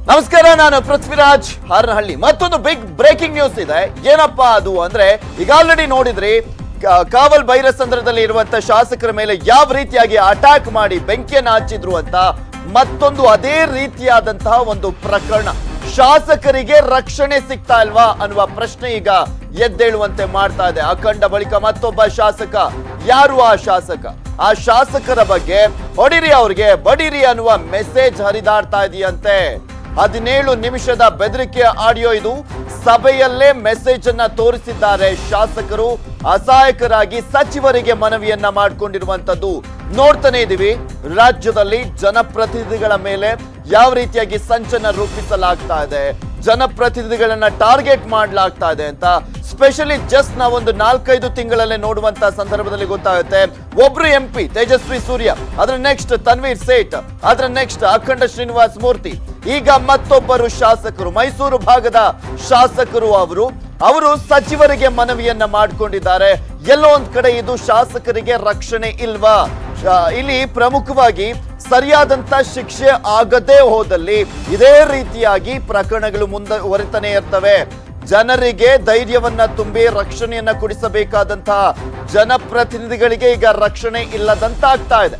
ನಮಸ್ಕಾರ ನಾನು ಪೃಥ್ವಿರಾಜ್ ಹಾರನಹಳ್ಳಿ ಮತ್ತೊಂದು ಬಿಗ್ ಬ್ರೇಕಿಂಗ್ ನ್ಯೂಸ್ ಇದೆ ಏನಪ್ಪಾ ಅದು ಅಂದ್ರೆ ಈಗ ಆಲ್ರೆಡಿ ನೋಡಿದ್ರಿ ಕ- ಕಾವಲ್ ಬೈರಸಂದ್ರದಲ್ಲಿ ಇರುವಂತ ಶಾಸಕರ ಮೇಲೆ ಯಾವ ರೀತಿಯಾಗಿ ಅಟ್ಯಾಕ್ ಮಾಡಿ ಬೆಂಕಿಯನ್ನು ಹಚ್ಚಿದ್ರು ಅಂತ ಮತ್ತೊಂದು ಅದೇ ರೀತಿಯಾದಂತಹ ಒಂದು ಪ್ರಕರಣ ಶಾಸಕರಿಗೆ ರಕ್ಷಣೆ ಸಿಗ್ತಾ ಇಲ್ವಾ ಅನ್ನುವ ಪ್ರಶ್ನೆ ಈಗ ಎದ್ದೇಳುವಂತೆ ಮಾಡ್ತಾ ಇದೆ ಅಖಂಡ ಬಳಿಕ ಮತ್ತೊಬ್ಬ ಶಾಸಕ ಯಾರು ಆ ಶಾಸಕ ಆ ಶಾಸಕರ ಬಗ್ಗೆ ಹೊಡಿರಿ ಅವ್ರಿಗೆ ಬಡಿರಿ ಅನ್ನುವ ಮೆಸೇಜ್ ಹರಿದಾಡ್ತಾ ಇದೆಯಂತೆ ಹದಿನೇಳು ನಿಮಿಷದ ಬೆದರಿಕೆಯ ಆಡಿಯೋ ಇದು ಸಭೆಯಲ್ಲೇ ಮೆಸೇಜ್ ಅನ್ನ ತೋರಿಸಿದ್ದಾರೆ ಶಾಸಕರು ಅಸಹಾಯಕರಾಗಿ ಸಚಿವರಿಗೆ ಮನವಿಯನ್ನ ಮಾಡಿಕೊಂಡಿರುವಂತದ್ದು ನೋಡ್ತಾನೆ ಇದೀವಿ ರಾಜ್ಯದಲ್ಲಿ ಜನಪ್ರತಿನಿಧಿಗಳ ಮೇಲೆ ಯಾವ ರೀತಿಯಾಗಿ ಸಂಚನ ರೂಪಿಸಲಾಗ್ತಾ ಇದೆ ಜನಪ್ರತಿನಿಧಿಗಳನ್ನ ಟಾರ್ಗೆಟ್ ಮಾಡಲಾಗ್ತಾ ಇದೆ ಅಂತ ಸ್ಪೆಷಲಿ ಜಸ್ಟ್ ನಾವೊಂದು ನಾಲ್ಕೈದು ತಿಂಗಳಲ್ಲೇ ನೋಡುವಂತ ಸಂದರ್ಭದಲ್ಲಿ ಗೊತ್ತಾಗುತ್ತೆ ಒಬ್ರು ಎಂ ಪಿ ತೇಜಸ್ವಿ ಸೂರ್ಯ ಅದ್ರ ನೆಕ್ಸ್ಟ್ ತನ್ವೀರ್ ಸೇಠ್ ಅದ್ರ ನೆಕ್ಸ್ಟ್ ಅಖಂಡ ಶ್ರೀನಿವಾಸ್ ಮೂರ್ತಿ ಈಗ ಮತ್ತೊಬ್ಬರು ಶಾಸಕರು ಮೈಸೂರು ಭಾಗದ ಶಾಸಕರು ಅವರು ಅವರು ಸಚಿವರಿಗೆ ಮನವಿಯನ್ನ ಮಾಡಿಕೊಂಡಿದ್ದಾರೆ ಎಲ್ಲೋ ಒಂದ್ ಕಡೆ ಇದು ಶಾಸಕರಿಗೆ ರಕ್ಷಣೆ ಇಲ್ವಾ ಆ, ಇಲ್ಲಿ ಪ್ರಮುಖವಾಗಿ ಸರಿಯಾದಂತ ಶಿಕ್ಷೆ ಆಗದೇ ಹೋದಲ್ಲಿ ಇದೇ ರೀತಿಯಾಗಿ ಪ್ರಕರಣಗಳು ಮುಂದುವರಿತಾನೆ ಇರ್ತವೆ ಜನರಿಗೆ ಧೈರ್ಯವನ್ನ ತುಂಬಿ ರಕ್ಷಣೆಯನ್ನ ಕೊಡಿಸಬೇಕಾದಂತಹ ಜನಪ್ರತಿನಿಧಿಗಳಿಗೆ ಈಗ ರಕ್ಷಣೆ ಇಲ್ಲದಂತಾಗ್ತಾ ಇದೆ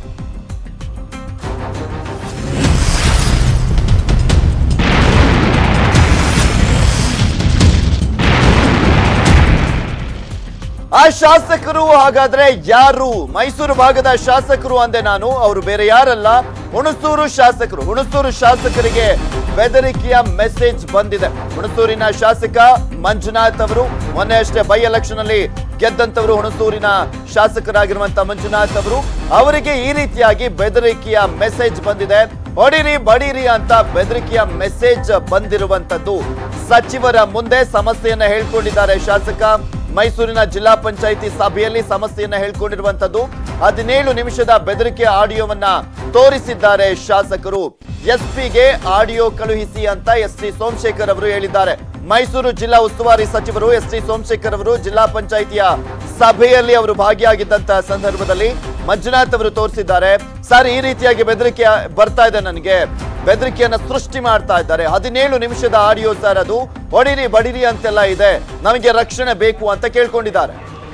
ಆ ಶಾಸಕರು ಹಾಗಾದ್ರೆ ಯಾರು ಮೈಸೂರು ಭಾಗದ ಶಾಸಕರು ಅಂದೆ ನಾನು ಅವರು ಬೇರೆ ಯಾರಲ್ಲ ಹುಣಸೂರು ಶಾಸಕರು ಹುಣಸೂರು ಶಾಸಕರಿಗೆ ಬೆದರಿಕೆಯ ಮೆಸೇಜ್ ಬಂದಿದೆ ಹುಣಸೂರಿನ ಶಾಸಕ ಮಂಜುನಾಥ್ ಅವರು ಮೊನ್ನೆ ಅಷ್ಟೇ ಬೈ ಎಲೆಕ್ಷನ್ ಅಲ್ಲಿ ಗೆದ್ದಂತವರು ಹುಣಸೂರಿನ ಶಾಸಕರಾಗಿರುವಂತ ಮಂಜುನಾಥ್ ಅವರು ಅವರಿಗೆ ಈ ರೀತಿಯಾಗಿ ಬೆದರಿಕೆಯ ಮೆಸೇಜ್ ಬಂದಿದೆ ಹೊಡಿರಿ ಬಡಿರಿ ಅಂತ ಬೆದರಿಕೆಯ ಮೆಸೇಜ್ ಬಂದಿರುವಂತದ್ದು ಸಚಿವರ ಮುಂದೆ ಸಮಸ್ಯೆಯನ್ನ ಹೇಳ್ಕೊಂಡಿದ್ದಾರೆ ಶಾಸಕ ಮೈಸೂರಿನ ಜಿಲ್ಲಾ ಪಂಚಾಯಿತಿ ಸಭೆಯಲ್ಲಿ ಸಮಸ್ಯೆಯನ್ನ ಹೇಳ್ಕೊಂಡಿರುವಂತದ್ದು ಹದಿನೇಳು ನಿಮಿಷದ ಬೆದರಿಕೆ ಆಡಿಯೋವನ್ನ ತೋರಿಸಿದ್ದಾರೆ ಶಾಸಕರು ಎಸ್ಪಿಗೆ ಆಡಿಯೋ ಕಳುಹಿಸಿ ಅಂತ ಎಸ್ ಟಿ ಸೋಮಶೇಖರ್ ಅವರು ಹೇಳಿದ್ದಾರೆ ಮೈಸೂರು ಜಿಲ್ಲಾ ಉಸ್ತುವಾರಿ ಸಚಿವರು ಎಸ್ ಟಿ ಸೋಮಶೇಖರ್ ಅವರು ಜಿಲ್ಲಾ ಪಂಚಾಯಿತಿಯ ಸಭೆಯಲ್ಲಿ ಅವರು ಭಾಗಿಯಾಗಿದ್ದಂತಹ ಸಂದರ್ಭದಲ್ಲಿ ಮಂಜುನಾಥ್ ಅವರು ತೋರಿಸಿದ್ದಾರೆ ಸರ್ ಈ ರೀತಿಯಾಗಿ ಬೆದರಿಕೆ ಬರ್ತಾ ಇದೆ ನನಗೆ ಬೆದರಿಕೆಯನ್ನ ಸೃಷ್ಟಿ ಮಾಡ್ತಾ ಇದ್ದಾರೆ ಹದಿನೇಳು ನಿಮಿಷದ ಆಡಿಯೋ ಸರ್ ಅದು ಹೊಡಿರಿ ಬಡಿರಿ ಅಂತೆಲ್ಲ ಇದೆ ನಮಗೆ ರಕ್ಷಣೆ ಬೇಕು ಅಂತ ಕೇಳ್ಕೊಂಡಿದ್ದಾರೆ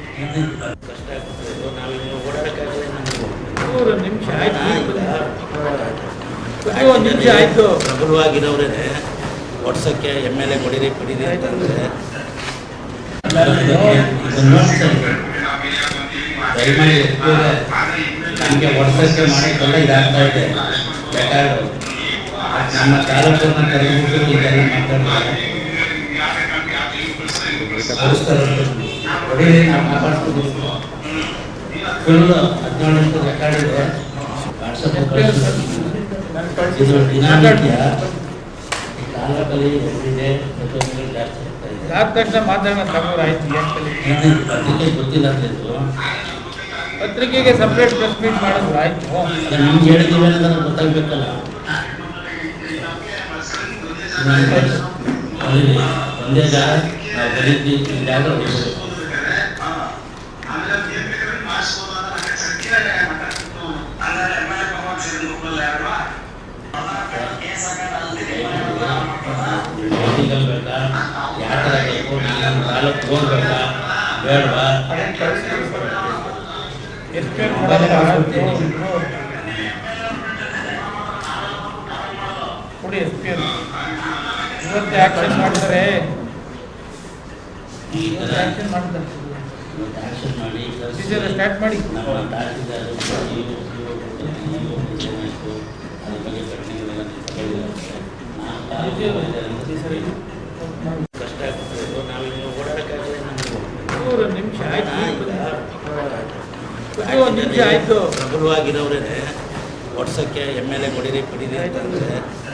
ಮೂರು ನಿಮಿಷ ಆಯ್ತು ಕುದಿ ಒಂದು ನಿಮಿಷ ಆಯ್ತು ಪ್ರಬಲವಾಗಿರೋರೇನೆ ಒಡ್ಸಕ್ಕೆ ಎಮ್ ಎಲ್ ಎ ಕೊಡಿರಿ ಕೊಡಿರಿ ಅಂತಂದ್ರೆ ದಯಮಾಡಿ ನಮಗೆ ಒಡ್ಸಕ್ಕೆ ಮಾಡೋಕ್ಕೆಲ್ಲ ಇದಾಗ್ತಾ ಇದೆ ಬೇಕಾದ್ರೆ ನಮ್ಮ ತಾಲೂಕನ್ನ ಕರೆದುಬಿಟ್ಟು ಇದೆಲ್ಲ ಮಾತಾಡ್ತಾರೆ ಕೊಡಿರಿ ನಾವು ಕಾಪಾಡ್ತೀವಿ ಫುಲ್ ಹದಿನೇಳು ನಿಮಿಷ ರೆಕಾರ್ಡ್ ಇದೆ ವಾಟ್ಸಪ್ ಇದು ದಿನನಿತ್ಯ ಈ ತಾಲೂಕಲ್ಲಿ ಎವ್ರಿಡೇ ಪ್ರತಿಯೊಂದು ಜಾಸ್ತಿ ಆಗ್ತಾ ಇದೆ ಆದ ತಕ್ಷಣ ಮಾತಾಡೋಣ ತಗೋರು ಆಯ್ತು ಯಾಕಲ್ಲಿ ಏನಿದು ಪತ್ರಿಕೆ ಗೊತ್ತಿಲ್ಲ ಅಂತ ಇದ್ರು ಪತ್ರಿಕೆಗೆ ಸಪ್ರೇಟ್ ಪ್ರೆಸ್ ಮೀಟ್ ಮಾಡಿದ್ರು ಆಯ್ತು ಅದು ನಿಮ್ಗೆ ಹೇಳಿದೀವಿ ಅನ್ನೋದನ್ನ ಗೊತ್ತಾಗ್ಬೇಕಲ್ಲ ನಮ್ಗೆ ಅಲ್ಲಿ ಒಂದೇ ಜಾಗ ನಾವು ಬರೀತೀವಿ ಈ ಜಾಗ ಉಳಿಸ್ಬೇಕು. ಮೀಟಿಂಗಲ್ಲಿ ಬೇಕಾ ಯಾವ ಥರ ಬೇಕು ನಮ್ಮ ತಾಲೂಕು ಹೋಗ್ಬೇಕಾ ಬೇಡವಾ ಎಷ್ಟು ಕೊಡಿ ಎಸ್ ಪಿ ಇವತ್ತೇ ಆಕ್ಷನ್ ಮಾಡ್ತಾರೆ ಈ ಥರ ಆಕ್ಷನ್ ಮಾಡ್ತಾರೆ ಆಕ್ಷನ್ ಮಾಡಿ ಪ್ರೊಸೀಜರ್ ಸ್ಟಾರ್ಟ್ ಮಾಡಿ ನಮ್ಮ ತಹಸೀಲ್ದಾರ್ ಇವು, ಇವು, ಇವು, ಏನಾಯ್ತು, ಅದ್ರ ಬಗ್ಗೆ ಪ್ರಶ್ನೆಗಳೆಲ್ಲ ತಗೊಂಡಿದ್ದಾರೆ. ನಾವು ತಾಲೂಕು ಕಷ್ಟ ಆಗ್ತದೆ ನಾವು ಇನ್ನು ಓಡಾಡಕ್ಕಾಗಲ್ಲ ನಮ್ಗೆ. ಮೂರು ನಿಮಿಷ ಆಯ್ತು ಕುದಿ ಒಂದು ನಿಮಿಷ ಆಯ್ತು ಪ್ರಬಲವಾಗಿರೋರೇನೆ ಒಡ್ಸಕ್ಕೆ ಎಮ್ ಎಲ್ ಎ ಕೊಡಿರಿ ಕೊಡಿರಿ ಅಂತಂದ್ರೆ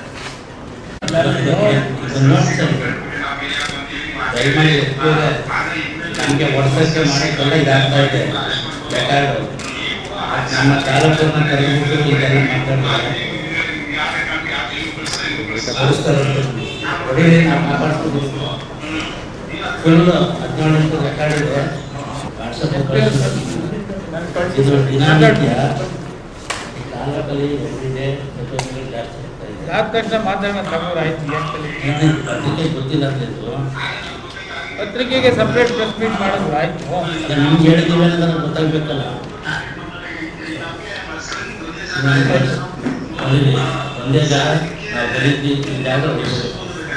ದಯಮಾಡಿ ನಮಗೆ ಒಡ್ಸಕ್ಕೆ ಮಾಡೋಕ್ಕೆಲ್ಲ ಇದಾಗ್ತಾ ಇದೆ ಬೇಕಾದ್ರೆ ನಮ್ಮ ತಾಲೂಕನ್ನ ಕರೆದುಬಿಟ್ಟು ಇದೆಲ್ಲ ಮಾತಾಡ್ತಾರೆ ಕೊಡಿರಿ ನಾವು ಕಾಪಾಡ್ತೀವಿ ಫುಲ್ ಹದಿನೇಳು ನಿಮಿಷ ರೆಕಾರ್ಡ್ ಇದೆ ವಾಟ್ಸಪ್ ಇದು ದಿನನಿತ್ಯ ಈ ತಾಲೂಕಲ್ಲಿ ಎವ್ರಿಡೇ ಪ್ರತಿಯೊಂದು ಜಾಸ್ತಿ ಆಗ್ತಾ ಇದೆ ಇದಾದ ತಕ್ಷಣ ಮಾತಾಡೋಣ ತಗೋರು ಆಯ್ತು ಏನ್ ತಲೆ ಇದು ಪತ್ರಿಕೆ ಗೊತ್ತಿಲ್ಲ ಅಂತ ಇದು ಪತ್ರಿಕೆಗೆ ಸಪ್ರೇಟ್ ಪ್ರೆಸ್ ಮೀಟ್ ಮಾಡಿದ್ರು ಆಯ್ತು ಅದು ನಿಮ್ಗೆ ಹೇಳಿದ್ದೀವಿ ಅನ್ನೋದು ನನಗೆ ಗೊತ್ತಾಗ್ಬೇಕಲ್ಲ ನೋಡಿರಿ ಒಂದೇ ಜಾಗ ನಾವು ಬರೀತೀವಿ ಈ ಜಾಗ ಉಳಿಸ್ಬೇಕು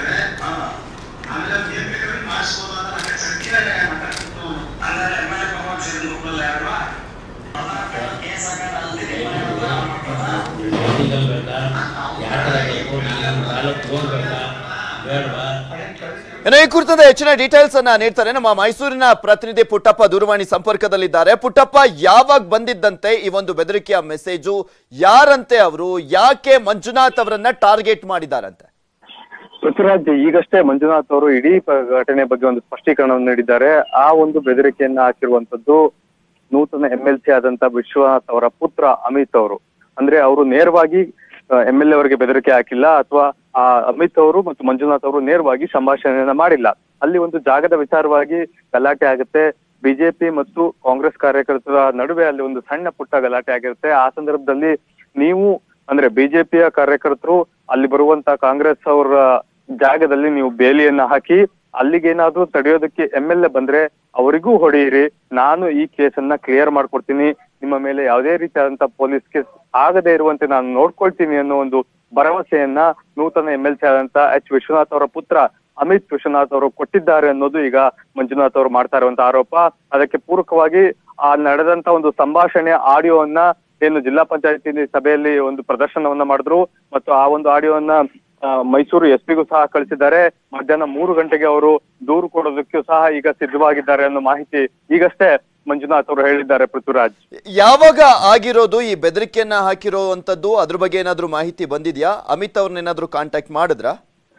ಮೀಟಿಂಗಲ್ಲಿ ಬೇಕಾ ಯಾವ ಥರ ಬೇಕು ನಾನು ತಾಲೂಕು ಹೋಗ್ಬೇಕಾ ಬೇಡವಾ ಇನ್ನು ಈ ಕುರಿತಂತೆ ಹೆಚ್ಚಿನ ಡೀಟೇಲ್ಸ್ ಅನ್ನ ನೀಡ್ತಾರೆ ನಮ್ಮ ಮೈಸೂರಿನ ಪ್ರತಿನಿಧಿ ಪುಟ್ಟಪ್ಪ ದೂರವಾಣಿ ಸಂಪರ್ಕದಲ್ಲಿದ್ದಾರೆ ಪುಟ್ಟಪ್ಪ ಯಾವಾಗ ಬಂದಿದ್ದಂತೆ ಈ ಒಂದು ಬೆದರಿಕೆಯ ಮೆಸೇಜು ಯಾರಂತೆ ಅವರು ಯಾಕೆ ಮಂಜುನಾಥ್ ಅವರನ್ನ ಟಾರ್ಗೆಟ್ ಮಾಡಿದಾರಂತೆ ಪೃಥ್ವಿರಾಜ್ ಈಗಷ್ಟೇ ಮಂಜುನಾಥ್ ಅವರು ಇಡೀ ಪ- ಘಟನೆ ಬಗ್ಗೆ ಒಂದು ಸ್ಪಷ್ಟೀಕರಣವನ್ನು ನೀಡಿದ್ದಾರೆ ಆ ಒಂದು ಬೆದರಿಕೆಯನ್ನ ಹಾಕಿರುವಂತದ್ದು ನೂತನ ಎಂ ಎಲ್ ಸಿ ಆದಂತ ವಿಶ್ವನಾಥ್ ಅವರ ಪುತ್ರ ಅಮಿತ್ ಅವರು ಅಂದ್ರೆ ಅವರು ನೇರವಾಗಿ ಎಂ ಎಲ್ ಎ ಅವರಿಗೆ ಬೆದರಿಕೆ ಹಾಕಿಲ್ಲ ಅಥವಾ ಆ ಅಮಿತ್ ಅವರು ಮತ್ತು ಮಂಜುನಾಥ್ ಅವರು ನೇರವಾಗಿ ಸಂಭಾಷಣೆಯನ್ನ ಮಾಡಿಲ್ಲ ಅಲ್ಲಿ ಒಂದು ಜಾಗದ ವಿಚಾರವಾಗಿ ಗಲಾಟೆ ಆಗುತ್ತೆ ಬಿಜೆಪಿ ಮತ್ತು ಕಾಂಗ್ರೆಸ್ ಕಾರ್ಯಕರ್ತರ ನಡುವೆ ಅಲ್ಲಿ ಒಂದು ಸಣ್ಣ ಪುಟ್ಟ ಗಲಾಟೆ ಆಗಿರುತ್ತೆ ಆ ಸಂದರ್ಭದಲ್ಲಿ ನೀವು ಅಂದ್ರೆ ಬಿಜೆಪಿಯ ಕಾರ್ಯಕರ್ತರು ಅಲ್ಲಿ ಬರುವಂತ ಕಾಂಗ್ರೆಸ್ ಅವರ ಜಾಗದಲ್ಲಿ ನೀವು ಬೇಲಿಯನ್ನ ಹಾಕಿ ಅಲ್ಲಿಗೇನಾದ್ರೂ ತಡೆಯೋದಕ್ಕೆ ಎಂ ಎಲ್ ಎ ಬಂದ್ರೆ ಅವರಿಗೂ ಹೊಡೆಯಿರಿ ನಾನು ಈ ಕೇಸನ್ನ ಕ್ಲಿಯರ್ ಮಾಡ್ಕೊಡ್ತೀನಿ ನಿಮ್ಮ ಮೇಲೆ ಯಾವುದೇ ರೀತಿಯಾದಂತ ಪೊಲೀಸ್ ಕೇಸ್ ಆಗದೆ ಇರುವಂತೆ ನಾನು ನೋಡ್ಕೊಳ್ತೀನಿ ಅನ್ನೋ ಒಂದು ಭರವಸೆಯನ್ನ ನೂತನ ಎಂ ಎಲ್ ಸಿ ಆದಂತ ಎಚ್ ವಿಶ್ವನಾಥ್ ಅವರ ಪುತ್ರ ಅಮಿತ್ ವಿಶ್ವನಾಥ್ ಅವರು ಕೊಟ್ಟಿದ್ದಾರೆ ಅನ್ನೋದು ಈಗ ಮಂಜುನಾಥ್ ಅವರು ಮಾಡ್ತಾ ಇರುವಂತ ಆರೋಪ ಅದಕ್ಕೆ ಪೂರಕವಾಗಿ ಆ ನಡೆದಂತ ಒಂದು ಸಂಭಾಷಣೆ ಆಡಿಯೋವನ್ನ ಏನು ಜಿಲ್ಲಾ ಪಂಚಾಯತಿ ಸಭೆಯಲ್ಲಿ ಒಂದು ಪ್ರದರ್ಶನವನ್ನ ಮಾಡಿದ್ರು ಮತ್ತು ಆ ಒಂದು ಆಡಿಯೋವನ್ನ ಆ, ಮೈಸೂರು ಎಸ್ ಪಿಗೂ ಸಹ ಕಳಿಸಿದ್ದಾರೆ ಮಧ್ಯಾಹ್ನ ಮೂರು ಗಂಟೆಗೆ ಅವರು ದೂರು ಕೊಡೋದಕ್ಕೂ ಸಹ ಈಗ ಸಿದ್ಧವಾಗಿದ್ದಾರೆ ಅನ್ನೋ ಮಾಹಿತಿ ಈಗಷ್ಟೇ ಮಂಜುನಾಥ್ ಅವರು ಹೇಳಿದ್ದಾರೆ ಪೃಥ್ವಿರಾಜ್ ಯಾವಾಗ ಆಗಿರೋದು ಈ ಬೆದರಿಕೆಯನ್ನ ಹಾಕಿರೋವಂಥದ್ದು ಅದ್ರ ಬಗ್ಗೆ ಏನಾದ್ರೂ ಮಾಹಿತಿ ಬಂದಿದ್ಯಾ ಅಮಿತ್ ಅವ್ರನ್ನೇನಾದ್ರೂ ಕಾಂಟ್ಯಾಕ್ಟ್ ಮಾಡಿದ್ರಾ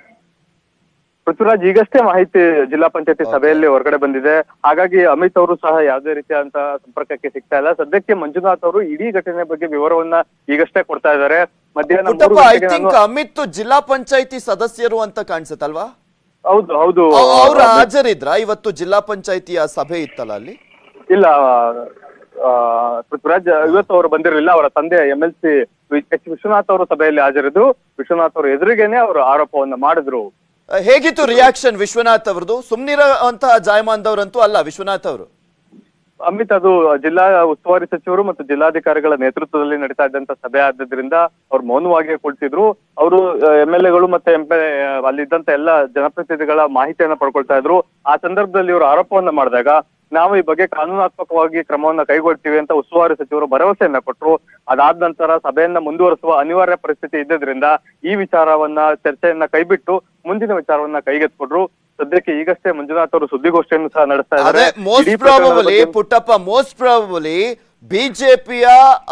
ಪೃಥ್ವಿರಾಜ್ ಈಗಷ್ಟೇ ಮಾಹಿತಿ ಜಿಲ್ಲಾ ಪಂಚಾಯತಿ ಸಭೆಯಲ್ಲಿ ಹೊರಗಡೆ ಬಂದಿದೆ ಹಾಗಾಗಿ ಅಮಿತ್ ಅವರು ಸಹ ಯಾವುದೇ ರೀತಿಯಾದಂತ ಸಂಪರ್ಕಕ್ಕೆ ಸಿಗ್ತಾ ಇಲ್ಲ ಸದ್ಯಕ್ಕೆ ಮಂಜುನಾಥ್ ಅವರು ಇಡೀ ಘಟನೆ ಬಗ್ಗೆ ವಿವರವನ್ನ ಈಗಷ್ಟೇ ಕೊಡ್ತಾ ಇದ್ದಾರೆ ಮಧ್ಯಾಹ್ನ ಮೂರು ಪುಟ್ಟಪ್ಪ ಐ ಗಂಟೆಗೆ ಥಿಂಕ್ ನಾನು- ಅಮಿತ್ ಜಿಲ್ಲಾ ಪಂಚಾಯತಿ ಸದಸ್ಯರು ಅಂತ ಕಾಣಿಸುತ್ತಲ್ವಾ ಹೌದು ಹೌದು ಅವ್ರು ಹಾಜರಿದ್ರ ಇವತ್ತು ಜಿಲ್ಲಾ ಪಂಚಾಯತಿಯ ಸಭೆ ಇತ್ತಲ್ಲ ಅಲ್ಲಿ ಇಲ್ಲ ಆ, ಪೃಥ್ವಿರಾಜ್ ಇವತ್ತು ಅವರು ಬಂದಿರಲಿಲ್ಲ ಅವರ ತಂದೆ M L C H Vishwanath ಅವರು ಸಭೆಯಲ್ಲಿ ಹಾಜರಿದ್ದು ವಿಶ್ವನಾಥ್ ಅವರು ಎದುರಿಗೇನೆ ಅವರು ಆರೋಪವನ್ನ ಮಾಡಿದ್ರು ಅಹ್, ಹೇಗಿತ್ತು ರಿಯಾಕ್ಷನ್ ವಿಶ್ವನಾಥ್ ಅವ್ರದ್ದು ಸುಮ್ನಿರೋ ಅಂತಹ ಜಾಯಮಾನ್ದವ್ರಂತೂ ಅಲ್ಲ ವಿಶ್ವನಾಥ್ ಅವರು ಅಮಿತ್ ಅದು ಜಿಲ್ಲಾ ಉಸ್ತುವಾರಿ ಸಚಿವರು ಮತ್ತು ಜಿಲ್ಲಾಧಿಕಾರಿಗಳ ನೇತೃತ್ವದಲ್ಲಿ ನಡೀತಾ ಇದ್ದಂತ ಸಭೆ ಆದ್ದರಿಂದ ಅವ್ರು ಮೌನವಾಗಿ ಕುಳಿತಿದ್ರು ಅವರು ಎಂ ಎಲ್ ಎಗಳು ಮತ್ತೆ ಎಂ ಅಲ್ಲಿದ್ದಂತ ಎಲ್ಲ ಜನಪ್ರತಿನಿಧಿಗಳ ಮಾಹಿತಿಯನ್ನ ಪಡ್ಕೊಳ್ತಾ ಇದ್ರು ಆ ಸಂದರ್ಭದಲ್ಲಿ ಇವರು ಆರೋಪವನ್ನ ಮಾಡಿದಾಗ ನಾವು ಈ ಬಗ್ಗೆ ಕಾನೂನಾತ್ಮಕವಾಗಿ ಕ್ರಮವನ್ನ ಕೈಗೊಳ್ತೀವಿ ಅಂತ ಉಸ್ತುವಾರಿ ಸಚಿವರು ಭರವಸೆಯನ್ನ ಕೊಟ್ಟರು ಅದಾದ ನಂತರ ಸಭೆಯನ್ನ ಮುಂದುವರಿಸುವ ಅನಿವಾರ್ಯ ಪರಿಸ್ಥಿತಿ ಇದ್ದದ್ರಿಂದ ಈ ವಿಚಾರವನ್ನ ಚರ್ಚೆಯನ್ನ ಕೈಬಿಟ್ಟು ಮುಂದಿನ ವಿಚಾರವನ್ನ ಕೈಗೆತ್ಕೊಟ್ರು ಸದ್ಯಕ್ಕೆ ಈಗಷ್ಟೇ ಮಂಜುನಾಥ್ ಅವರು ಸುದ್ದಿಗೋಷ್ಠಿಯನ್ನು ಸಹ ನಡೆಸ್ತಾ ಅದೇ ಇದ್ದಾರೆ ಮೋಸ್ಟ್ ಇಡೀ ಪ್ರಕರಣದ ಪ್ರಾಬಬಲಿ ಬಗ್ಗೆ- ಪುಟ್ಟಪ್ಪ ಮೋಸ್ಟ್ ಪ್ರಾಬಬಲಿ ಬಿಜೆಪಿಯ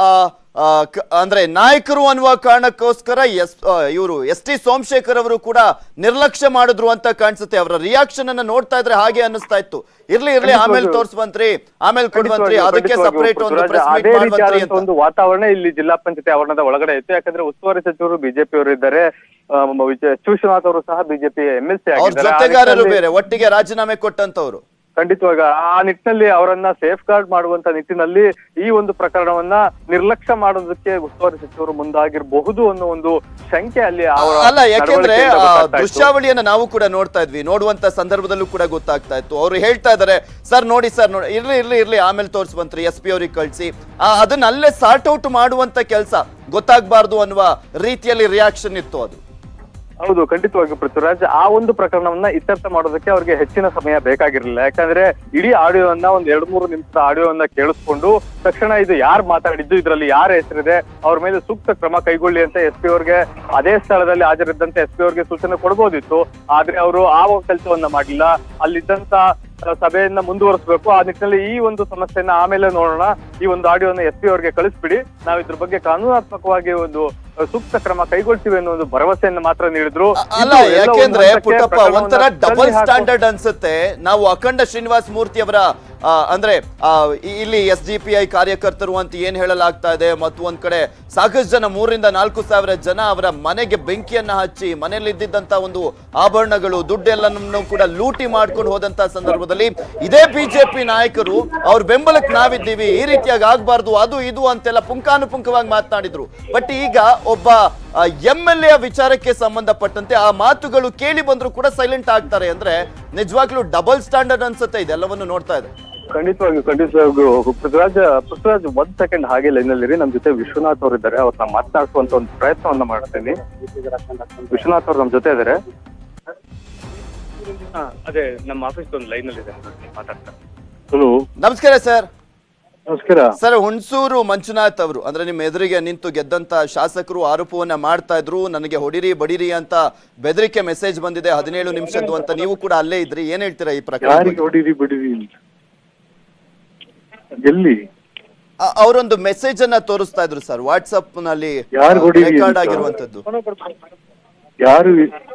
ಅಂದ್ರೆ ನಾಯಕರು ಅನ್ನುವ ಕಾರಣಕ್ಕೋಸ್ಕರ ಎಸ್ ಇವರು ಎಸ್ ಟಿ ಸೋಮಶೇಖರ್ ಅವರು ಕೂಡ ನಿರ್ಲಕ್ಷ್ಯ ಮಾಡಿದ್ರು ಅಂತ ಕಾಣಿಸುತ್ತೆ ಅವರ ರಿಯಾಕ್ಷನ್ ಅನ್ನ ನೋಡ್ತಾ ಇದ್ರೆ ಹಾಗೆ ಅನ್ನಿಸ್ತಾ ಇತ್ತು ಇರ್ಲಿ ಇರ್ಲಿ ಆಮೇಲೆ ಖಂಡಿತವಾಗಿಯೂ. ತೋರ್ಸ್ಬಂತ್ರಿ ಆಮೇಲೆ ಕೊಡುವಂತ್ರಿ ಖಂಡಿತವಾಗಿಯೂ, ಅದಕ್ಕೆ ಖಂಡಿತವಾಗಿಯೂ ಸಪರೇಟ್ ಒಂದು ಪೃಥ್ವಿರಾಜ್, ಪ್ರೆಸ್ ಮೀಟ್ ಅದೇ ಮಾಡುವಂತ್ರಿ ರೀತಿಯಾದಂತ ಅಂತ ಒಂದು ವಾತಾವರಣ ಇಲ್ಲಿ ಜಿಲ್ಲಾ ಪಂಚಾಯತಿ ಆವರಣದ ಒಳಗಡೆ ಇತ್ತು ಯಾಕಂದ್ರೆ ಉಸ್ತುವಾರಿ ಸಚಿವರು ಬಿಜೆಪಿ ಅವರು ಇದ್ದಾರೆ ಆ, ಮ- ವಿಜಯ- ಶಿವಶಿವನಾಥ್ ಅವರು ಸಹ ಬಿಜೆಪಿ ಎಂ ಎಲ್ ಸಿ ಅವ್ರ ಆಗಿದ್ದಾರೆ ಆ ಜೊತೆಗಾರರು ನಿಟ್ಟಿನಲ್ಲಿ ಬೇರೆ ಒಟ್ಟಿಗೆ ರಾಜೀನಾಮೆ ಕೊಟ್ಟಂತವ್ರು ಖಂಡಿತವಾಗ ಆ ನಿಟ್ಟಿನಲ್ಲಿ ಅವರನ್ನ ಸೇಫ್ ಗಾರ್ಡ್ ಮಾಡುವಂತ ನಿಟ್ಟಿನಲ್ಲಿ ಈ ಒಂದು ಪ್ರಕರಣವನ್ನ ನಿರ್ಲಕ್ಷ್ಯ ಮಾಡೋದಕ್ಕೆ ಉಸ್ತುವಾರಿ ಸಚಿವರು ಮುಂದಾಗಿರಬಹುದು ಅನ್ನೋ ಒಂದು ಶಂಕೆ ಅಲ್ಲಿ ಅವರ ಅಲ್ಲ ಯಾಕೆಂದ್ರೆ ನಡವಳಿಕೆಯಿಂದ ಆ, ಗೊತ್ತಾಗ್ತಾ ಇತ್ತು. ದೃಶ್ಯಾವಳಿಯನ್ನ ನಾವು ಕೂಡ ನೋಡ್ತಾ ಇದ್ವಿ ನೋಡುವಂತ ಸಂದರ್ಭದಲ್ಲೂ ಕೂಡ ಗೊತ್ತಾಗ್ತಾ ಇತ್ತು ಅವ್ರು ಹೇಳ್ತಾ ಇದಾರೆ ಸರ್ ನೋಡಿ ಸರ್ ನೋಡಿ ಇರ್ಲಿ ಇರ್ಲಿ ಇರ್ಲಿ ಆಮೇಲೆ ತೋರಿಸ್ಬಂತ್ರಿ ಎಸ್ ಪಿ ಅವ್ರಿಗೆ ಕಳಿಸಿ ಅದನ್ನ ಅಲ್ಲೇ ಸಾರ್ಟ್ ಔಟ್ ಮಾಡುವಂತ ಕೆಲಸ ಗೊತ್ತಾಗಬಾರ್ದು ಅನ್ನುವ ರೀತಿಯಲ್ಲಿ ರಿಯಾಕ್ಷನ್ ಇತ್ತು ಅದು ಹೌದು ಖಂಡಿತವಾಗಿ ಪೃಥ್ವಿರಾಜ್ ಆ ಒಂದು ಪ್ರಕರಣವನ್ನ ಇತ್ಯರ್ಥ ಮಾಡೋದಕ್ಕೆ ಅವ್ರಿಗೆ ಹೆಚ್ಚಿನ ಸಮಯ ಬೇಕಾಗಿರ್ಲಿಲ್ಲ ಯಾಕಂದ್ರೆ ಇಡೀ ಆಡಿಯೋವನ್ನ ಒಂದ್ ಎರಡ್ ಮೂರು ನಿಮಿಷದ ಆಡಿಯೋವನ್ನ ಕೇಳಿಸ್ಕೊಂಡು ತಕ್ಷಣ ಇದು ಯಾರು ಮಾತಾಡಿದ್ದು ಇದರಲ್ಲಿ ಯಾರ ಹೆಸರಿದೆ ಅವ್ರ ಮೇಲೆ ಸೂಕ್ತ ಕ್ರಮ ಕೈಗೊಳ್ಳಿ ಅಂತ ಎಸ್ ಪಿ ಅವ್ರಿಗೆ ಅದೇ ಸ್ಥಳದಲ್ಲಿ ಹಾಜರಿದ್ದಂತೆ ಎಸ್ ಪಿ ಅವ್ರಿಗೆ ಸೂಚನೆ ಕೊಡ್ಬೋದಿತ್ತು ಆದ್ರೆ ಅವರು ಆ ಕೆಲಸವನ್ನ ಮಾಡಿಲ್ಲ ಅಲ್ಲಿದ್ದಂತ ಆ, ಸಭೆಯನ್ನ ಮುಂದುವರಿಸಬೇಕು ಆ ನಿಟ್ಟಿನಲ್ಲಿ ಈ ಒಂದು ಸಮಸ್ಯೆಯನ್ನ ಆಮೇಲೆ ನೋಡೋಣ ಈ ಒಂದು ಆಡಿಯೋನ ಎಸ್ ಪಿ ಅವ್ರಿಗೆ ಕಳಿಸ್ಬಿಡಿ ನಾವು ಇದ್ರ ಬಗ್ಗೆ ಕಾನೂನಾತ್ಮಕವಾಗಿ ಒಂದು ಆ, ಸೂಕ್ತ ಕ್ರಮ ಕೈಗೊಳ್ತೀವಿ ಅನ್ನೋ ಒಂದು ಭರವಸೆಯನ್ನ ಮಾತ್ರ ನೀಡಿದ್ರು ಅ- ಅಲ್ಲ ಇದು ಎಲ್ಲೋ ಒಂದು ಯಾಕೆಂದ್ರೆ ಹಂತಕ್ಕೆ ಪುಟ್ಟಪ್ಪ ಪ್ರಕರಣವನ್ನ ಒಂಥರ ಡಬಲ್ ತಳ್ಳಿ ಹಾಕುವ- ಸ್ಟ್ಯಾಂಡರ್ಡ್ ಅನ್ಸುತ್ತೆ ನಾವು ಅಖಂಡ ಶ್ರೀನಿವಾಸ್ ಮೂರ್ತಿ ಅವರ ಆ, ಅಂದ್ರೆ ಆ, ಇ- ಇಲ್ಲಿ ಎಸ್ ಡಿ ಪಿ ಐ ಕಾರ್ಯಕರ್ತರು ಅಂತ ಏನ್ ಹೇಳಲಾಗ್ತಾ ಇದೆ ಮತ್ತು ಒಂದ್ ಕಡೆ ಸಾಕಷ್ಟು ಜನ ಮೂರರಿಂದ ನಾಲ್ಕು ಸಾವಿರ ಜನ ಅವರ ಮನೆಗೆ ಬೆಂಕಿಯನ್ನ ಹಚ್ಚಿ ಮನೆಯಲ್ಲಿ ಇದ್ದಿದ್ದಂತ ಒಂದು ಆಭರಣಗಳು ದುಡ್ಡೆಲ್ಲನೂ ಕೂಡ ಲೂಟಿ ಮಾಡ್ಕೊಂಡು ಹೋದಂತ ಸಂದರ್ಭದಲ್ಲಿ ಇದೇ ಬಿಜೆಪಿ ನಾಯಕರು ಅವ್ರ ಬೆಂಬಲಕ್ಕೆ ನಾವಿದ್ದೀವಿ ಈ ರೀತಿಯಾಗಿ ಆಗ್ಬಾರ್ದು ಅದು ಇದು ಅಂತೆಲ್ಲ ಪುಂಖಾನುಪುಂಖವಾಗಿ ಮಾತನಾಡಿದ್ರು ಬಟ್ ಈಗ ಒಬ್ಬ ಎಂ ಎಲ್ ಎ ವಿಚಾರಕ್ಕೆ ಸಂಬಂಧಪಟ್ಟಂತೆ ಆ ಮಾತುಗಳು ಕೇಳಿ ಬಂದ್ರು ಕೂಡ ಸೈಲೆಂಟ್ ಆಗ್ತಾರೆ ಅಂದ್ರೆ ನಿಜವಾಗ್ಲೂ ಡಬಲ್ ಸ್ಟ್ಯಾಂಡರ್ಡ್ ಅನ್ಸುತ್ತೆ ಇದೆಲ್ಲವನ್ನು ನೋಡ್ತಾ ಇದೆ ಖಂಡಿತವಾಗಿಯೂ ಖಂಡಿತವಾಗಿಯೂ ಪೃಥ್ವಿರಾಜ್ ಪೃಥ್ವಿರಾಜ್ ಒಂದ್ ಸೆಕೆಂಡ್ ಹಾಗೆ ಲೈನಲ್ಲಿರಿ ನಮ್ ಜೊತೆ ವಿಶ್ವನಾಥ್ ಅವರು ಇದ್ದಾರೆ ಅವ್ರನ್ನ ಮಾತನಾಡಿಸುವಂತ ಒಂದು ಪ್ರಯತ್ನವನ್ನ ಮಾಡ್ತೀನಿ ವಿಶ್ವನಾಥ್ ಅವ್ರು ನಮ್ ಜೊತೆ ಇದ್ದಾರೆ ಅದೇ ನಮ್ಮ ಆಫೀಸ್ ಒಂದು ಲೈನ್ ಅಲ್ಲಿ ಇದೆ ಮಾತಾಡ್ತಾರೆ ಹಲೋ ನಮಸ್ಕಾರ ಸರ್ ನಮಸ್ಕಾರ ಸರ್ ಹುಣಸೂರು ಮಂಜುನಾಥ್ ಅವರು ಅಂದ್ರೆ ನಿಮ್ಮ ಎದುರಿಗೆ ನಿಂತು ಗೆದ್ದಂತ ಶಾಸಕರು ಆರೋಪವನ್ನ ಮಾಡ್ತಾ ಇದ್ರು ನನಗೆ ಹೊಡಿರಿ ಬಡಿರಿ ಅಂತ ಬೆದರಿಕೆ ಮೆಸೇಜ್ ಬಂದಿದೆ ಹದಿನೇಳು ನಿಮಿಷದ್ದು ಅಂತ ನೀವು ಕೂಡ ಅಲ್ಲೇ ಇದ್ರಿ ಏನ್ ಹೇಳ್ತೀರಾ ಈ ಪ್ರಕರಣ ಯಾರಿಗೆ ಹೊಡಿರಿ ಬಿಡಿರಿ ಎಲ್ಲಿ ಅ- ಅವರೊಂದು ಮೆಸೇಜ್ ಅನ್ನ ತೋರಿಸ್ತಾ ಇದ್ರು ಸರ್ ವಾಟ್ಸಪ್ ನಲ್ಲಿ ಯಾರ್ ಹೊಡೀರಿ ರೆಕಾರ್ಡ್ ಅಂತ? ಆಗಿರುವಂತದ್ದು ಯಾರು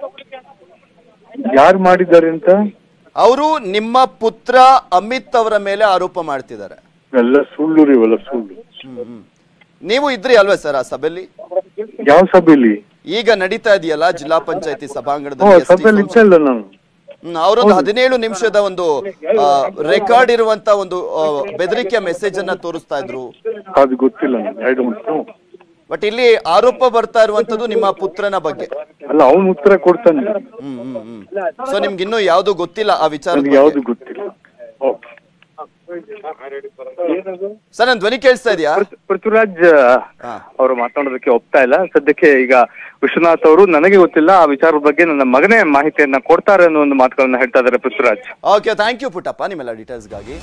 ಯಾರು ಮಾಡಿದ್ದಾರೆ ಅಂತ ಅವರು ನಿಮ್ಮ ಪುತ್ರ ಅಮಿತ್ ಅವರ ಮೇಲೆ ಆರೋಪ ಮಾಡ್ತಿದ್ದಾರೆ ಎಲ್ಲ ಸುಳ್ಳು ರೀ ಇವೆಲ್ಲ ಸುಳ್ಳು ಹ್ಮ್, ಹ್ಮ್. ನೀವು ಇದ್ರಿ ಅಲ್ವೇ ಸರ್ ಆ ಸಭೆಯಲ್ಲಿ ಯಾವ ಸಭೆಯಲ್ಲಿ ಈಗ ನಡೀತಾ ಇದೆಯಲ್ಲ ಜಿಲ್ಲಾ ಪಂಚಾಯತಿ ಹ್ಞೂ ಸಭಾಂಗಣದಲ್ಲಿ ಎಸ್ ಟಿ ಸಭೆಯಲ್ಲಿ ಸಂಸ್ಥೆ. ಇತ್ತಲ್ಲ ನಾನು ಹ್ಮ್, ಅವರೊಂದು ಹದಿನೇಳು ನಿಮಿಷದ ಒಂದು ರೆಕಾರ್ಡ್ ಇರುವಂತ ಒಂದು ಆ, ಬೆದರಿಕೆ ಮೆಸೇಜ್ ಅನ್ನ ತೋರಿಸ್ತಾ ಇದ್ರು ಅದು ಗೊತ್ತಿಲ್ಲ ನನಗೆ ಐ ಡೋಂಟ್ ನೋ ಬಟ್ ಇಲ್ಲಿ ಆರೋಪ ಬರ್ತಾ ಇರುವಂತದ್ದು ನಿಮ್ಮ ಪುತ್ರನ ಬಗ್ಗೆ ಅಲ್ಲ ಅವನು ಉತ್ತರ ಕೊಡ್ತಾನೆ ಹ್ಮ್ ಹ್ಮ್ ಹ್ಮ್ ಸೊ ನಿಮ್ಗೆ ಇನ್ನೂ ಯಾವ್ದು ಗೊತ್ತಿಲ್ಲ ಆ ವಿಚಾರ ನನಗೆ ಯಾವ್ದು ಗೊತ್ತಿಲ್ಲ ಓಕೆ ಸರ್ ನನ್ ಧ್ವನಿ ಕೇಳಿಸ್ತಾ ಇದೆಯಾ ಪೃಥ್ವಿರಾಜ್ ಹಾ. ಅವರು ಮಾತನಾಡೋದಕ್ಕೆ ಒಪ್ತಾ ಇಲ್ಲ ಸದ್ಯಕ್ಕೆ ಈಗ ವಿಶ್ವನಾಥ್ ಅವರು ನನಗೆ ಗೊತ್ತಿಲ್ಲ ಆ ವಿಚಾರದ ಬಗ್ಗೆ ನನ್ನ ಮಗನೇ ಮಾಹಿತಿಯನ್ನ ಕೊಡ್ತಾರೆ ಅನ್ನೋ ಒಂದು ಮಾತುಗಳನ್ನ ಹೇಳ್ತಾ ಇದ್ದಾರೆ Prithviraj okay thank you Puttappa ನಿಮ್ಮೆಲ್ಲ ಡೀಟೇಲ್ಸ್ಗಾಗಿ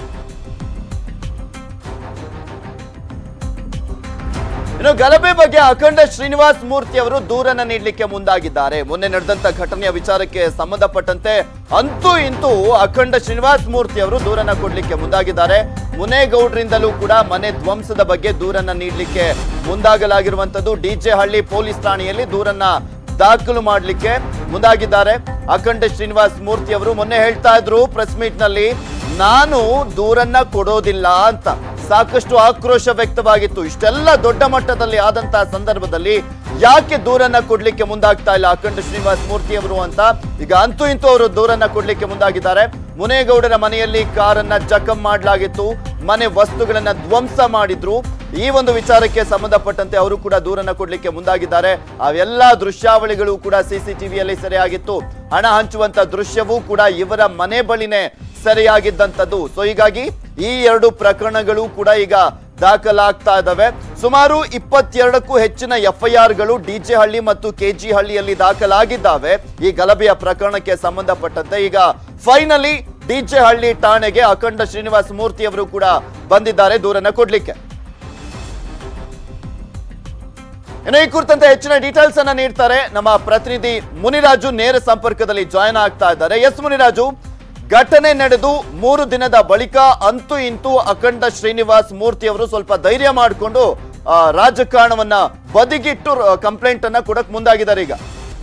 ಇನ್ನು ಗಲಭೆ ಬಗ್ಗೆ ಅಖಂಡ ಶ್ರೀನಿವಾಸ್ ಮೂರ್ತಿ ಅವರು ದೂರನ್ನ ನೀಡಲಿಕ್ಕೆ ಮುಂದಾಗಿದ್ದಾರೆ ಮೊನ್ನೆ ನಡೆದಂತ ಘಟನೆಯ ವಿಚಾರಕ್ಕೆ ಸಂಬಂಧಪಟ್ಟಂತೆ ಅಂತೂ ಇಂತೂ ಅಖಂಡ ಶ್ರೀನಿವಾಸ್ ಮೂರ್ತಿ ಅವರು ದೂರನ್ನ ಕೊಡ್ಲಿಕ್ಕೆ ಮುಂದಾಗಿದ್ದಾರೆ ಮುನೇಗೌಡ್ರಿಂದಲೂ ಕೂಡ ಮನೆ ಧ್ವಂಸದ ಬಗ್ಗೆ ದೂರನ್ನ ನೀಡಲಿಕ್ಕೆ ಮುಂದಾಗಲಾಗಿರುವಂತದ್ದು ಡಿಜೆ ಹಳ್ಳಿ ಪೊಲೀಸ್ ಠಾಣೆಯಲ್ಲಿ ದೂರನ್ನ ದಾಖಲು ಮಾಡಲಿಕ್ಕೆ ಮುಂದಾಗಿದ್ದಾರೆ ಅಖಂಡ ಶ್ರೀನಿವಾಸ್ ಮೂರ್ತಿ ಅವರು ಮೊನ್ನೆ ಹೇಳ್ತಾ ಇದ್ರು ಪ್ರೆಸ್ ಮೀಟ್ ನಲ್ಲಿ ನಾನು ದೂರನ್ನ ಕೊಡೋದಿಲ್ಲ ಅಂತ ಸಾಕಷ್ಟು ಆಕ್ರೋಶ ವ್ಯಕ್ತವಾಗಿತ್ತು ಇಷ್ಟೆಲ್ಲ ದೊಡ್ಡ ಮಟ್ಟದಲ್ಲಿ ಆದಂತಹ ಸಂದರ್ಭದಲ್ಲಿ ಯಾಕೆ ದೂರನ್ನ ಕೊಡ್ಲಿಕ್ಕೆ ಮುಂದಾಗ್ತಾ ಇಲ್ಲ ಅಖಂಡ ಶ್ರೀನಿವಾಸ್ ಮೂರ್ತಿ ಅವರು ಅಂತ ಈಗ ಅಂತೂ ಇಂತೂ ಅವರು ದೂರನ್ನ ಕೊಡ್ಲಿಕ್ಕೆ ಮುಂದಾಗಿದ್ದಾರೆ ಮುನೇಗೌಡರ ಮನೆಯಲ್ಲಿ ಕಾರನ್ನ ಜಖಂ ಮಾಡಲಾಗಿತ್ತು ಮನೆ ವಸ್ತುಗಳನ್ನ ಧ್ವಂಸ ಮಾಡಿದ್ರು ಈ ಒಂದು ವಿಚಾರಕ್ಕೆ ಸಂಬಂಧಪಟ್ಟಂತೆ ಅವರು ಕೂಡ ದೂರನ್ನ ಕೊಡ್ಲಿಕ್ಕೆ ಮುಂದಾಗಿದ್ದಾರೆ ಅವೆಲ್ಲ ದೃಶ್ಯಾವಳಿಗಳು ಕೂಡ ಸಿಸಿಟಿವಿಯಲ್ಲಿ ಸೆರೆಯಾಗಿತ್ತು ಹಣ ಹಂಚುವಂತ ದೃಶ್ಯವೂ ಕೂಡ ಇವರ ಮನೆ ಬಳಿನೇ ಸೆರೆಯಾಗಿದ್ದಂಥದ್ದು ಸೊ ಹೀಗಾಗಿ ಈ ಎರಡು ಪ್ರಕರಣಗಳು ಕೂಡ ಈಗ ದಾಖಲಾಗ್ತಾ ಇದಾವೆ ಸುಮಾರು ಇಪ್ಪತ್ತೆರಡಕ್ಕೂ ಹೆಚ್ಚಿನ ಎಫ್ಐಆರ್ಗಳು ಡಿಜೆ ಹಳ್ಳಿ ಮತ್ತು ಕೆಜಿ ಹಳ್ಳಿಯಲ್ಲಿ ದಾಖಲಾಗಿದ್ದಾವೆ ಈ ಗಲಭೆಯ ಪ್ರಕರಣಕ್ಕೆ ಸಂಬಂಧಪಟ್ಟಂತೆ ಈಗ ಫೈನಲಿ ಡಿಜೆ ಹಳ್ಳಿ ಠಾಣೆಗೆ ಅಖಂಡ ಶ್ರೀನಿವಾಸ ಮೂರ್ತಿ ಅವರು ಕೂಡ ಬಂದಿದ್ದಾರೆ ದೂರನ್ನ ಕೊಡ್ಲಿಕ್ಕೆ ಇನ್ನು ಈ ಕುರಿತಂತೆ ಹೆಚ್ಚಿನ ಡೀಟೇಲ್ಸ್ ಅನ್ನ ನೀಡ್ತಾರೆ ನಮ್ಮ ಪ್ರತಿನಿಧಿ ಮುನಿರಾಜು ನೇರ ಸಂಪರ್ಕದಲ್ಲಿ ಜಾಯ್ನ್ ಆಗ್ತಾ ಇದ್ದಾರೆ ಎಸ್ ಮುನಿರಾಜು ಘಟನೆ ನಡೆದು ಮೂರು ದಿನದ ಬಳಿಕ ಅಂತೂ ಇಂತೂ ಅಖಂಡ ಶ್ರೀನಿವಾಸ್ ಮೂರ್ತಿ ಅವರು ಸ್ವಲ್ಪ ಧೈರ್ಯ ಮಾಡಿಕೊಂಡು ರಾಜಕಾರಣವನ್ನ ಬದಿಗಿಟ್ಟು ಕಂಪ್ಲೇಂಟ್ ಅನ್ನ ಕೊಡಕ್ ಮುಂದಾಗಿದ್ದಾರೆ ಈಗ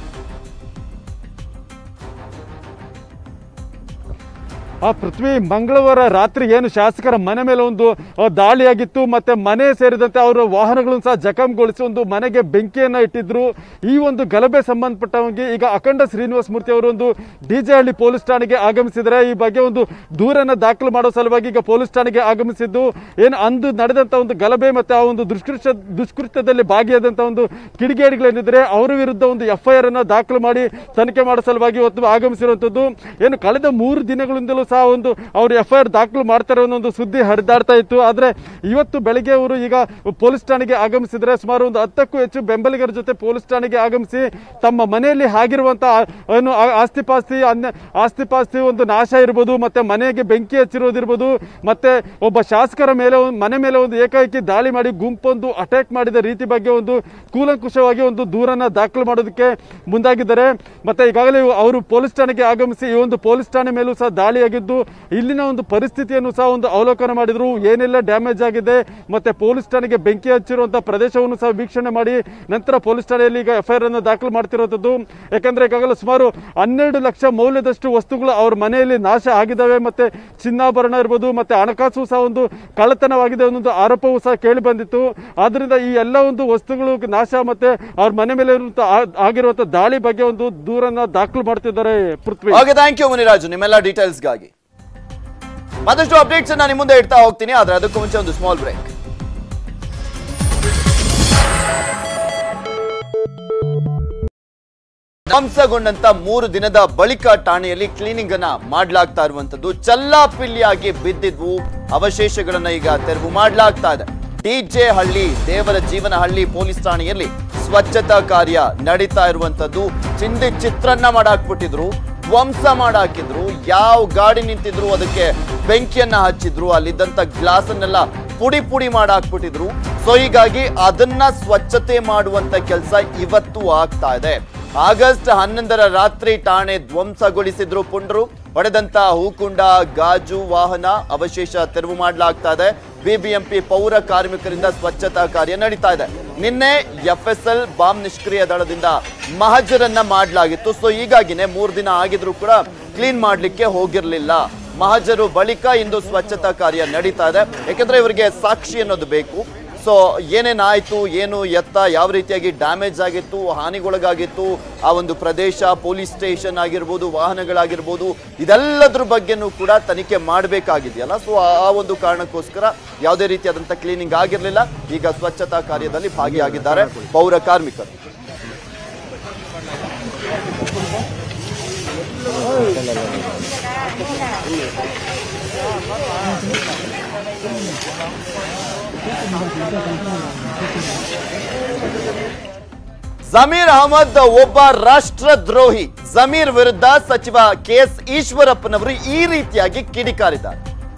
ಆ ಪೃಥ್ವಿ ಮಂಗಳವಾರ ರಾತ್ರಿ ಏನು ಶಾಸಕರ ಮನೆ ಮೇಲೆ ಒಂದು ಆ, ದಾಳಿಯಾಗಿತ್ತು ಮತ್ತೆ ಮನೆ ಸೇರಿದಂತೆ ಅವರ ವಾಹನಗಳನ್ನು ಸಹ ಜಖಂಗೊಳಿಸಿ ಒಂದು ಮನೆಗೆ ಬೆಂಕಿಯನ್ನು ಇಟ್ಟಿದ್ರು ಈ ಒಂದು ಗಲಭೆ ಸಂಬಂಧಪಟ್ಟವರಿಗೆ ಈಗ ಅಖಂಡ ಶ್ರೀನಿವಾಸ ಮೂರ್ತಿ ಅವರು ಒಂದು ಡಿಜೆಹಳ್ಳಿ ಪೊಲೀಸ್ ಠಾಣೆಗೆ ಆಗಮಿಸಿದರೆ ಈ ಬಗ್ಗೆ ಒಂದು ದೂರನ್ನ ದಾಖಲು ಮಾಡೋ ಸಲುವಾಗಿ ಈಗ ಪೊಲೀಸ್ ಠಾಣೆಗೆ ಆಗಮಿಸಿದ್ದು ಏನು ಅಂದು ನಡೆದಂತ ಒಂದು ಗಲಭೆ ಮತ್ತೆ ಆ ಒಂದು ದುಷ್ಕೃತ್ಯ ದುಷ್ಕೃತ್ಯದಲ್ಲಿ ಭಾಗಿಯಾದಂತ ಒಂದು ಕಿಡಿಗೇಡಿಗಳೇನಿದ್ರೆ ಅವರ ವಿರುದ್ಧ ಒಂದು ಎಫ್ ಐ ಆರ್ ಅನ್ನ ದಾಖಲು ಮಾಡಿ ತನಿಖೆ ಮಾಡೋ ಸಲುವಾಗಿ ಇವತ್ತು ಆಗಮಿಸಿರುವಂತದ್ದು ಏನು ಕಳೆದ ಮೂರು ದಿನಗಳಿಂದಲೂ ಸಹ ಒಂದು ಅವರು ಎಫ್ ಐ ಆರ್ ದಾಖಲು ಮಾಡ್ತಾರೆ ಅನ್ನೋ ಒಂದು ಸುದ್ದಿ ಹರಿದಾಡ್ತಾ ಇತ್ತು ಆದ್ರೆ ಇವತ್ತು ಬೆಳಗ್ಗೆ ಅವರು ಈಗ ಪೊಲೀಸ್ ಠಾಣೆಗೆ ಆಗಮಿಸಿದ್ರೆ ಸುಮಾರು ಒಂದು ಹತ್ತಕ್ಕೂ ಹೆಚ್ಚು ಬೆಂಬಲಿಗರ ಜೊತೆ ಪೊಲೀಸ್ ಠಾಣೆಗೆ ಆಗಮಿಸಿ ತಮ್ಮ ಮನೆಯಲ್ಲಿ ಆಗಿರುವಂತ ಏನು ಆ- ಆಸ್ತಿ ಪಾಸ್ತಿ ಅನ್ಯ ಆಸ್ತಿ ಪಾಸ್ತಿ ಒಂದು ನಾಶ ಇರ್ಬೋದು ಮತ್ತೆ ಮನೆಗೆ ಬೆಂಕಿ ಹಚ್ಚಿರೋದಿರ್ಬೋದು ಮತ್ತೆ ಒಬ್ಬ ಶಾಸಕರ ಮೇಲೆ ಒಂದು ಮನೆ ಮೇಲೆ ಒಂದು ಏಕಾಏಕಿ ದಾಳಿ ಮಾಡಿ ಗುಂಪೊಂದು ಅಟ್ಯಾಕ್ ಮಾಡಿದ ರೀತಿ ಬಗ್ಗೆ ಒಂದು ಕೂಲಂಕುಷವಾಗಿ ಒಂದು ದೂರನ್ನ ದಾಖಲು ಮಾಡೋದಕ್ಕೆ ಮುಂದಾಗಿದ್ದಾರೆ ಮತ್ತೆ ಈಗಾಗಲೇ ಅವರು ಪೊಲೀಸ್ ಠಾಣೆಗೆ ಆಗಮಿಸಿ ಈ ಒಂದು ಪೊಲೀಸ್ ಠಾಣೆ ಮೇಲೂ ಸಹ ದಾಳಿಯಾಗಿದ್ದು ಇಲ್ಲಿನ ಒಂದು ಪರಿಸ್ಥಿತಿಯನ್ನು ಸಹ ಒಂದು ಅವಲೋಕನ ಮಾಡಿದ್ರು ಏನೆಲ್ಲ ಡ್ಯಾಮೇಜ್ ಆಗಿದೆ ಮತ್ತೆ ಪೊಲೀಸ್ ಠಾಣೆಗೆ ಬೆಂಕಿ ಹಚ್ಚಿರುವಂತಹ ಪ್ರದೇಶವನ್ನು ಸಹ ವೀಕ್ಷಣೆ ಮಾಡಿ ನಂತರ ಪೊಲೀಸ್ ಠಾಣೆಯಲ್ಲಿ ಈಗ ಎಫ್ ಐ ಆರ್ ಅನ್ನು ದಾಖಲು ಮಾಡ್ತಿರೋದು ಯಾಕಂದ್ರೆ ಈಗಾಗಲೇ ಸುಮಾರು ಹನ್ನೆರಡು ಲಕ್ಷ ಮೌಲ್ಯದಷ್ಟು ವಸ್ತುಗಳು ಅವ್ರ ಮನೆಯಲ್ಲಿ ನಾಶ ಆಗಿದ್ದಾವೆ ಮತ್ತೆ ಚಿನ್ನಾಭರಣ ಇರ್ಬೋದು ಮತ್ತೆ ಹಣಕಾಸು ಸಹ ಒಂದು ಕಳ್ಳತನವಾಗಿದೆ ಅನ್ನೋದು ಆರೋಪವೂ ಸಹ ಕೇಳಿ ಬಂದಿತ್ತು ಆದ್ರಿಂದ ಈ ಎಲ್ಲ ಒಂದು ವಸ್ತುಗಳು ನಾಶ ಮತ್ತೆ ಅವ್ರ ಮನೆ ಮೇಲೆ ಇರುವಂತ ಆ- ಆಗಿರುವಂತ ದಾಳಿ ಬಗ್ಗೆ ಒಂದು ದೂರನ್ನ ದಾಖಲು ಮಾಡ್ತಿದ್ದಾರೆ Prithvi okay thank you Muniraju ನಿಮ್ಮೆಲ್ಲ ಡೀಟೇಲ್ಸ್ಗಾಗಿ ಮತ್ತಷ್ಟು ಅಪ್ಡೇಟ್ಸ್ ನಾನು ನಿಮ್ಮ ಮುಂದೆ ಇಡ್ತಾ ಹೋಗ್ತೀನಿ ಆದ್ರೆ ಅದಕ್ಕೂ ಮುಂಚೆ ಒಂದು ಸ್ಮಾಲ್ ಬ್ರೇಕ್ ಧ್ವಂಸಗೊಂಡಂತ ಮೂರು ದಿನದ ಬಳಿಕ ಠಾಣೆಯಲ್ಲಿ ಕ್ಲೀನಿಂಗ್ ಅನ್ನ ಮಾಡ್ಲಾಗ್ತಾ ಇರುವಂತದ್ದು ಚಲ್ಲಾಪಿಲ್ಲಿಯಾಗಿ ಬಿದ್ದಿದ್ವು ಅವಶೇಷಗಳನ್ನ ಈಗ ತೆರವು ಮಾಡ್ಲಾಗ್ತಾ ಇದೆ ಡಿಜೆ ಹಳ್ಳಿ ದೇವರ ಜೀವನ ಹಳ್ಳಿ ಪೊಲೀಸ್ ಠಾಣೆಯಲ್ಲಿ ಸ್ವಚ್ಛತಾ ಕಾರ್ಯ ನಡೀತಾ ಇರುವಂತದ್ದು ಚಿಂದಿ ಚಿತ್ರನ್ನ ಮಾಡಾಕ್ಬಿಟ್ಟಿದ್ರು ಧ್ವಂಸ ಮಾಡಾಕಿದ್ರು ಯಾವ ಗಾಡಿ ನಿಂತಿದ್ರು ಅದಕ್ಕೆ ಬೆಂಕಿಯನ್ನ ಹಚ್ಚಿದ್ರು ಅಲ್ಲಿದ್ದಂತ ಗ್ಲಾಸ್ ಅನ್ನೆಲ್ಲ ಪುಡಿ ಪುಡಿ ಮಾಡಾಕ್ಬಿಟ್ಟಿದ್ರು ಸೊ ಹೀಗಾಗಿ ಅದನ್ನ ಸ್ವಚ್ಛತೆ ಮಾಡುವಂತ ಕೆಲಸ ಇವತ್ತು ಆಗ್ತಾ ಇದೆ ಆಗಸ್ಟ್ ಹನ್ನೊಂದರ ರಾತ್ರಿ ಠಾಣೆ ಧ್ವಂಸಗೊಳಿಸಿದ್ರು ಪುಂಡ್ರು ಹೊಡೆದಂತ ಹೂಕುಂಡ ಗಾಜು ವಾಹನ ಅವಶೇಷ ತೆರವು ಮಾಡಲಾಗ್ತಾ ಇದೆ ಬಿಬಿಎಂಪಿ ಪೌರ ಕಾರ್ಮಿಕರಿಂದ ಸ್ವಚ್ಛತಾ ಕಾರ್ಯ ನಡೀತಾ ಇದೆ ನಿನ್ನೆ ಎಫ್ಎಸ್ಎಲ್ ಬಾಂಬ್ ನಿಷ್ಕ್ರಿಯ ದಳದಿಂದ ಮಹಜರನ್ನ ಮಾಡಲಾಗಿತ್ತು ಸೊ ಹೀಗಾಗಿನೇ ಮೂರು ದಿನ ಆಗಿದ್ರು ಕೂಡ ಕ್ಲೀನ್ ಮಾಡ್ಲಿಕ್ಕೆ ಹೋಗಿರ್ಲಿಲ್ಲ ಮಹಜರು ಬಳಿಕ ಇಂದು ಸ್ವಚ್ಛತಾ ಕಾರ್ಯ ನಡೀತಾ ಇದೆ ಯಾಕಂದ್ರೆ ಇವರಿಗೆ ಸಾಕ್ಷಿ ಅನ್ನೋದು ಬೇಕು ಸೊ ಏನೇನಾಯ್ತು ಏನು ಎತ್ತ ಯಾವ ರೀತಿಯಾಗಿ ಡ್ಯಾಮೇಜ್ ಆಗಿತ್ತು ಹಾನಿಗೊಳಗಾಗಿತ್ತು ಆ ಒಂದು ಪ್ರದೇಶ ಪೊಲೀಸ್ ಸ್ಟೇಷನ್ ಆಗಿರ್ಬೋದು ವಾಹನಗಳಾಗಿರ್ಬೋದು ಇದೆಲ್ಲದ್ರ ಬಗ್ಗೆನೂ ಕೂಡ ತನಿಖೆ ಮಾಡಬೇಕಾಗಿದೆಯಲ್ಲ ಸೊ ಆ ಒಂದು ಕಾರಣಕ್ಕೋಸ್ಕರ ಯಾವುದೇ ರೀತಿಯಾದಂಥ ಕ್ಲೀನಿಂಗ್ ಆಗಿರಲಿಲ್ಲ ಈಗ ಸ್ವಚ್ಛತಾ ಕಾರ್ಯದಲ್ಲಿ ಭಾಗಿಯಾಗಿದ್ದಾರೆ ಪೌರ ಕಾರ್ಮಿಕರು ಜಮೀರ್ ಅಹಮದ್ ಒಬ್ಬ ರಾಷ್ಟ್ರದ್ರೋಹಿ ಜಮೀರ್ ವಿರುದ್ಧ ಸಚಿವ ಕೆ ಎಸ್ ಈಶ್ವರಪ್ಪನವರು ಈ ರೀತಿಯಾಗಿ ಕಿಡಿಕಾರಿದ್ದಾರೆ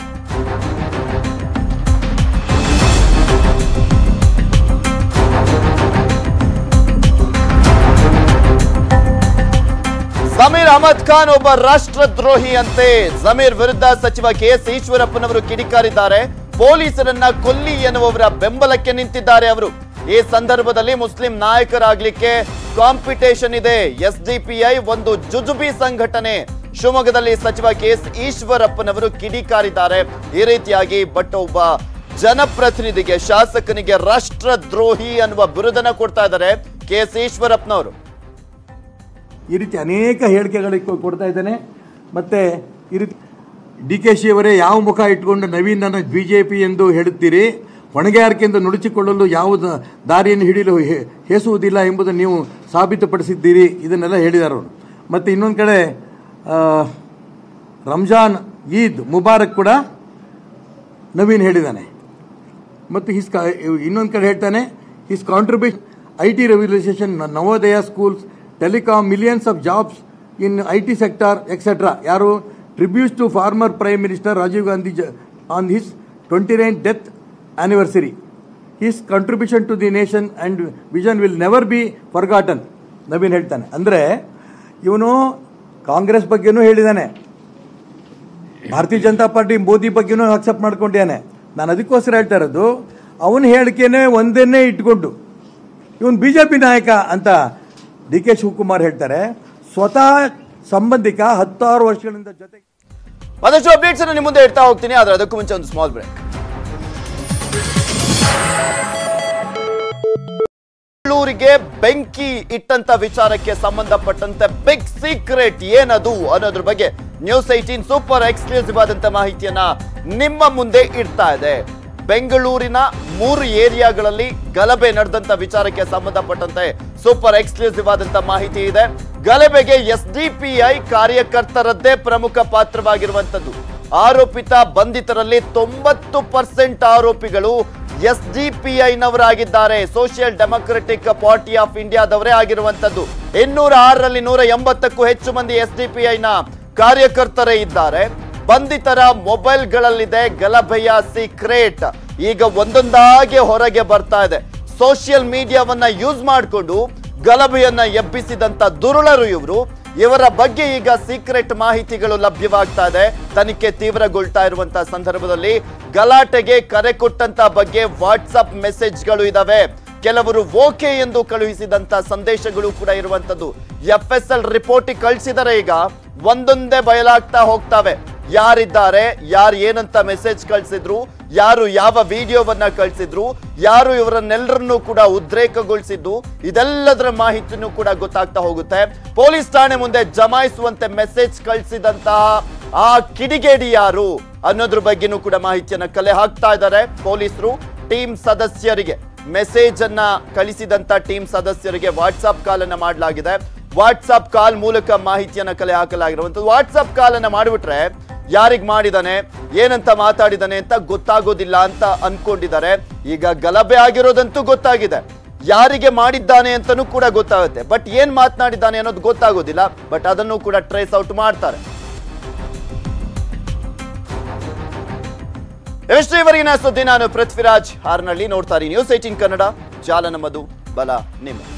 ಜಮೀರ್ ಅಹಮದ್ ಖಾನ್ ಒಬ್ಬ ರಾಷ್ಟ್ರದ್ರೋಹಿ ಅಂತೆ ಜಮೀರ್ ವಿರುದ್ಧ ಸಚಿವ ಕೆ ಎಸ್ ಈಶ್ವರಪ್ಪನವರು ಕಿಡಿಕಾರಿದ್ದಾರೆ ಪೊಲೀಸರನ್ನ ಕೊಲ್ಲಿ ಎನ್ನುವವರ ಬೆಂಬಲಕ್ಕೆ ನಿಂತಿದ್ದಾರೆ ಅವರು ಈ ಸಂದರ್ಭದಲ್ಲಿ ಮುಸ್ಲಿಂ ನಾಯಕರಾಗ್ಲಿಕ್ಕೆ ಕಾಂಪಿಟೇಷನ್ ಇದೆ ಎಸ್ ಡಿಪಿಐ ಒಂದು ಜುಜುಬಿ ಸಂಘಟನೆ ಶಿವಮೊಗ್ಗದಲ್ಲಿ ಸಚಿವ ಕೆ ಎಸ್ ಈಶ್ವರಪ್ಪನವರು ಕಿಡಿಕಾರಿದ್ದಾರೆ ಈ ರೀತಿಯಾಗಿ ಬಟ್ ಒಬ್ಬ ಜನಪ್ರತಿನಿಧಿಗೆ ಶಾಸಕನಿಗೆ ರಾಷ್ಟ್ರದ್ರೋಹಿ ಅನ್ನುವ ಬಿರುದನ್ನ ಕೊಡ್ತಾ ಇದ್ದಾರೆ ಕೆ ಎಸ್ ಈಶ್ವರಪ್ಪನವರು ಈ ರೀತಿ ಅನೇಕ ಹೇಳಿಕೆಗಳಿಗೆ ಕೊ- ಕೊಡ್ತಾ ಇದ್ದಾನೆ ಮತ್ತು ಈ ರೀತಿ ಡಿ ಕೆ ಶಿ ಅವರೇ ಯಾವ ಮುಖ ಇಟ್ಕೊಂಡು ನವೀನನ ಬಿ ಜೆ ಪಿ ಎಂದು ಹೇಳುತ್ತೀರಿ ಹೊಣೆಗಾರಿಕೆಯಿಂದ ನುಡಿಸಿಕೊಳ್ಳಲು ಯಾವ ದ- ದಾರಿಯನ್ನು ಹಿಡಿಯಲು ಹೇ- ಹೇಸುವುದಿಲ್ಲ ಎಂಬುದನ್ನು ನೀವು ಸಾಬೀತುಪಡಿಸಿದ್ದೀರಿ ಇದನ್ನೆಲ್ಲ ಹೇಳಿದ್ದಾರೆ ಅವರು ಮತ್ತು ಇನ್ನೊಂದು ಕಡೆ ಆ, ರಂಜಾನ್ ಈದ್ ಮುಬಾರಕ್ ಕೂಡ ನವೀನ್ ಹೇಳಿದ್ದಾನೆ ಮತ್ತು ಹಿಸ್ ಇನ್ನೊಂದು ಕಡೆ ಹೇಳ್ತಾನೆ his contribution I T revolution Navodaya schools telecom millions of jobs in I T sector etcetera ಯಾರು tributes to former prime minister Rajiv Gandhi on his twenty nine death anniversary his contribution to the nation and vision will never be forgotten Naveen ಹೇಳ್ತಾನೆ ಅಂದರೆ ಇವನು ಕಾಂಗ್ರೆಸ್ ಬಗ್ಗೆನೂ ಹೇಳಿದ್ದಾನೆ ಭಾರತೀಯ Janata party Modi ಬಗ್ಗೆನೂ accept ಮಾಡ್ಕೊಂಡಿದ್ದಾನೆ ನಾನು ಅದಕ್ಕೋಸ್ಕರ ಹೇಳ್ತಾ ಇರೋದು ಅವನ ಹೇಳಿಕೆನೇ ಒಂದನ್ನೇ ಇಟ್ಕೊಂಡು ಇವನು ಬಿ ಜೆ ಪಿ ನಾಯಕ ಅಂತ ಡಿ ಕೆ ಶಿವಕುಮಾರ್ ಹೇಳ್ತಾರೆ ಸ್ವತಃ ಸಂಬಂಧಿಕ ಹತ್ತಾರು ವರ್ಷಗಳಿಂದ ಜೊತೆ ಮತ್ತಷ್ಟು ಅಪ್ಡೇಟ್ಸ್ ಅನ್ನು ನಿಮ್ಮ ಮುಂದೆ ಇಡ್ತಾ ಹೋಗ್ತೀನಿ ಆದ್ರೆ ಅದಕ್ಕೂ ಮುಂಚೆ ಒಂದು ಸ್ಮಾಲ್ ಬ್ರೇಕ್ ಬೆಂಗಳೂರಿಗೆ ಬೆಂಕಿ ಇಟ್ಟಂತ ವಿಚಾರಕ್ಕೆ ಸಂಬಂಧಪಟ್ಟಂತೆ ಬಿಗ್ ಸೀಕ್ರೆಟ್ ಏನದು ಅನ್ನೋದ್ರ ಬಗ್ಗೆ ನ್ಯೂಸ್ ಏಟೀನ್ ಸೂಪರ್ ಎಕ್ಸ್ಕ್ಲೂಸಿವ್ ಆದಂತ ಮಾಹಿತಿಯನ್ನ ನಿಮ್ಮ ಮುಂದೆ ಇಡ್ತಾ ಇದೆ ಬೆಂಗಳೂರಿನ ಮೂರು ಏರಿಯಾಗಳಲ್ಲಿ ಗಲಭೆ ನಡೆದಂತ ವಿಚಾರಕ್ಕೆ ಸಂಬಂಧಪಟ್ಟಂತೆ ಸೂಪರ್ ಎಕ್ಸ್ಕ್ಲೂಸಿವ್ ಆದಂತ ಮಾಹಿತಿ ಇದೆ ಗಲಭೆಗೆ ಎಸ್ ಡಿಪಿಐ ಕಾರ್ಯಕರ್ತರದ್ದೇ ಪ್ರಮುಖ ಪಾತ್ರವಾಗಿರುವಂತದ್ದು ಆರೋಪಿತ ಬಂಧಿತರಲ್ಲಿ ತೊಂಬತ್ತು ಪರ್ಸೆಂಟ್ ಆರೋಪಿಗಳು ಎಸ್ ಡಿಪಿಐನವರಾಗಿದ್ದಾರೆ ಸೋಷಿಯಲ್ ಡೆಮೊಕ್ರೆಟಿಕ್ ಪಾರ್ಟಿ ಆಫ್ ಇಂಡಿಯಾದವರೇ ಆಗಿರುವಂತದ್ದು ಇನ್ನೂರ ಆರರಲ್ಲಿ ನೂರ ಎಂಬತ್ತಕ್ಕೂ ಹೆಚ್ಚು ಮಂದಿ ಎಸ್ ಡಿಪಿಐನ ಕಾರ್ಯಕರ್ತರೇ ಇದ್ದಾರೆ ಬಂಧಿತರ ಮೊಬೈಲ್ಗಳಲ್ಲಿದೆ ಗಲಭೆಯ ಸೀಕ್ರೆಟ್ ಈಗ ಒಂದೊಂದಾಗಿ ಹೊರಗೆ ಬರ್ತಾ ಇದೆ ಸೋಷಿಯಲ್ ಮೀಡಿಯಾವನ್ನ ಯೂಸ್ ಮಾಡಿಕೊಂಡು ಗಲಭೆಯನ್ನ ಎಬ್ಬಿಸಿದಂತ ದುರುಳರು ಇವರು ಇವರ ಬಗ್ಗೆ ಈಗ ಸೀಕ್ರೆಟ್ ಮಾಹಿತಿಗಳು ಲಭ್ಯವಾಗ್ತಾ ಇದೆ ತನಿಖೆ ತೀವ್ರಗೊಳ್ತಾ ಇರುವಂತಹ ಸಂದರ್ಭದಲ್ಲಿ ಗಲಾಟೆಗೆ ಕರೆ ಕೊಟ್ಟಂತ ಬಗ್ಗೆ ವಾಟ್ಸಪ್ ಮೆಸೇಜ್ಗಳು ಇದಾವೆ ಕೆಲವರು ಓಕೆ ಎಂದು ಕಳುಹಿಸಿದಂತ ಸಂದೇಶಗಳು ಕೂಡ ಇರುವಂತದ್ದು ಎಫ್ ಎಸ್ ಎಲ್ ರಿಪೋರ್ಟಿಗೆ ಕಳಿಸಿದರೆ ಈಗ ಒಂದೊಂದೇ ಬಯಲಾಗ್ತಾ ಹೋಗ್ತಾವೆ ಯಾರಿದ್ದಾರೆ ಯಾರು ಏನಂತ ಮೆಸೇಜ್ ಕಳಿಸಿದ್ರು ಯಾರು ಯಾವ ವಿಡಿಯೋವನ್ನ ಕಳಿಸಿದ್ರು ಯಾರು ಇವರನ್ನೆಲ್ಲರನ್ನೂ ಕೂಡ ಉದ್ರೇಕಗೊಳಿಸಿದ್ದು ಇದೆಲ್ಲದರ ಮಾಹಿತಿನೂ ಕೂಡ ಗೊತ್ತಾಗ್ತಾ ಹೋಗುತ್ತೆ ಪೊಲೀಸ್ ಠಾಣೆ ಮುಂದೆ ಜಮಾಯಿಸುವಂತೆ ಮೆಸೇಜ್ ಕಳಿಸಿದಂತಹ ಆ ಕಿಡಿಗೇಡಿ ಯಾರು ಅನ್ನೋದ್ರ ಬಗ್ಗೆನೂ ಕೂಡ ಮಾಹಿತಿಯನ್ನ ಕಲೆ ಹಾಕ್ತಾ ಇದ್ದಾರೆ ಪೊಲೀಸರು ಟೀಮ್ ಸದಸ್ಯರಿಗೆ ಮೆಸೇಜ್ ಅನ್ನ ಕಳಿಸಿದಂತ ಟೀಮ್ ಸದಸ್ಯರಿಗೆ ವಾಟ್ಸ್ಆಪ್ ಕಾಲ್ ಅನ್ನ ಮಾಡಲಾಗಿದೆ ವಾಟ್ಸಪ್ ಕಾಲ್ ಮೂಲಕ ಮಾಹಿತಿಯನ್ನ ಕಲೆ ಹಾಕಲಾಗಿರುವಂತದ್ದು ವಾಟ್ಸಪ್ ಕಾಲ್ ಅನ್ನ ಮಾಡಿಬಿಟ್ರೆ ಯಾರಿಗ್ ಮಾಡಿದಾನೆ ಏನಂತ ಮಾತಾಡಿದಾನೆ ಅಂತ ಗೊತ್ತಾಗೋದಿಲ್ಲ ಅಂತ ಅನ್ಕೊಂಡಿದ್ದಾರೆ ಈಗ ಗಲಭೆ ಆಗಿರೋದಂತೂ ಗೊತ್ತಾಗಿದೆ ಯಾರಿಗೆ ಮಾಡಿದ್ದಾನೆ ಅಂತನೂ ಕೂಡ ಗೊತ್ತಾಗುತ್ತೆ ಬಟ್ ಏನ್ ಮಾತನಾಡಿದ್ದಾನೆ ಅನ್ನೋದು ಗೊತ್ತಾಗೋದಿಲ್ಲ ಬಟ್ ಅದನ್ನು ಕೂಡ ಟ್ರೇಸ್ ಔಟ್ ಮಾಡ್ತಾರೆ ಎಷ್ಟು ಇವರಿಗಿನ ಸುದ್ದಿ ನಾನು ಪೃಥ್ವಿರಾಜ್ ಹಾರ್ನಳ್ಳಿ ನೋಡ್ತಾರೆ ನ್ಯೂಸ್ ಏಟೀನ್ ಕನ್ನಡ ಜಾಲ ನಮ್ಮದು ಬಲ ನಿಮ್ಮ